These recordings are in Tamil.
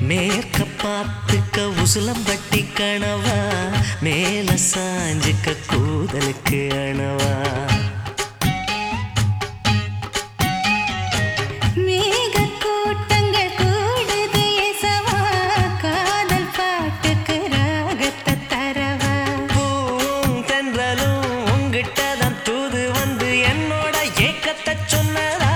மேற்க பார்த்துக்க உசுலம்பட்டி கணவா மேல சாஞ்சுக்க கூதலுக்கு அணவா மேகக் கூட்டங்கள் கூடுது இசவா, காதல் பாட்டுக்கு ராகத்தை தரவா. பூவும் தென்றலும் உங்கிட்ட தான் தூது வந்து என்னோட ஏக்கத்தை சொன்னதா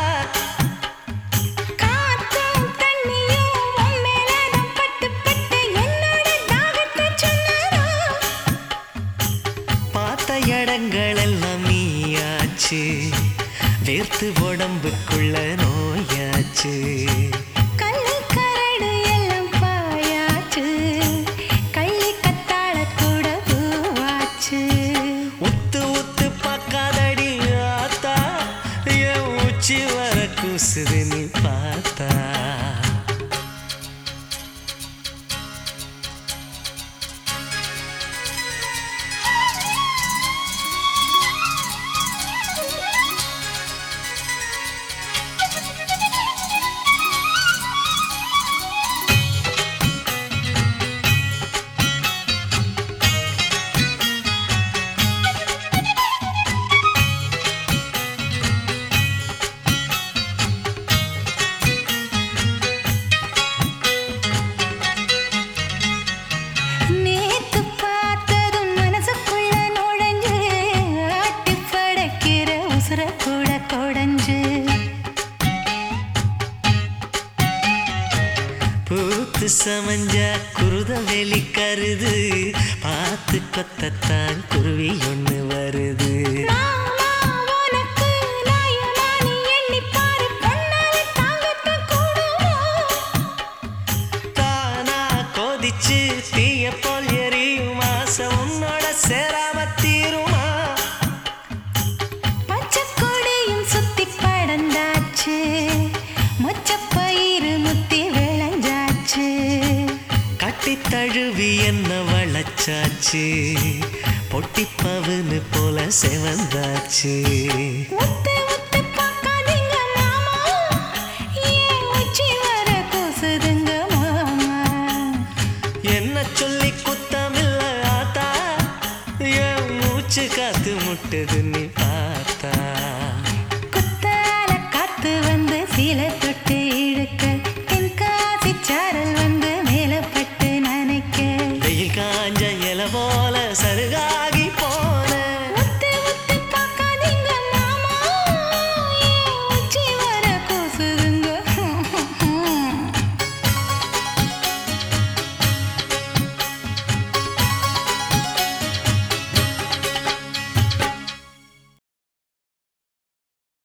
காத்தும் தண்ணியும் உன் மேலதான் பட்டு பட்டு என்னோட தாகத்தை சொன்னதா. பார்த்த இடங்கள் எல்லாம் நீயாச்சு வேர்த்து உடம்புக்குள்ள நோயாச்சு கள்ளு கரடு எல்லாம் பாயாச்சு, கள்ளி கத்தாழ கூட பூவாச்சு. உத்து உத்து பார்க்காதடி ஆத்தா என் உச்சி வர கூசுது நீ பார்த்தா நேத்து பார்த்ததும் மனசுக்குள்ள நுழைஞ்சு, ஆட்டிப் படைக்கிற உசுர கூட கொடைஞ்சு. பூத்து சமஞ்ச குருத வெளி கருது பார்த்து கொத்தத்தான் குருவி ஒண்ணு வருது நானா உனக்கு நாயனா நீ எண்ணிப் பாரு, பொன்னால தாங்கத்தான் கூடுமோ? தானா கொதிச்சு தீய போல் எரியும் ஆசை உன்னோட சேராம தீருமா பச்சைக் கொடியும் சுத்திப் படர்ந்தாச்சு, மொச்சப் பயிறு முத்தி விளைஞ்சாச்சு. கட்டி தழுவி என்ன வளச்சாச்சு பொட்டி பவுனு போல செவந்தாச்சு உத்து உத்து பார்க்காதீங்க மாமா, ஏன் உச்சி வர கூசுதுங்க மாமா என்ன சொல்லி குத்தமில்ல ஆத்தா என் மூச்சு காத்து முட்டுது நீ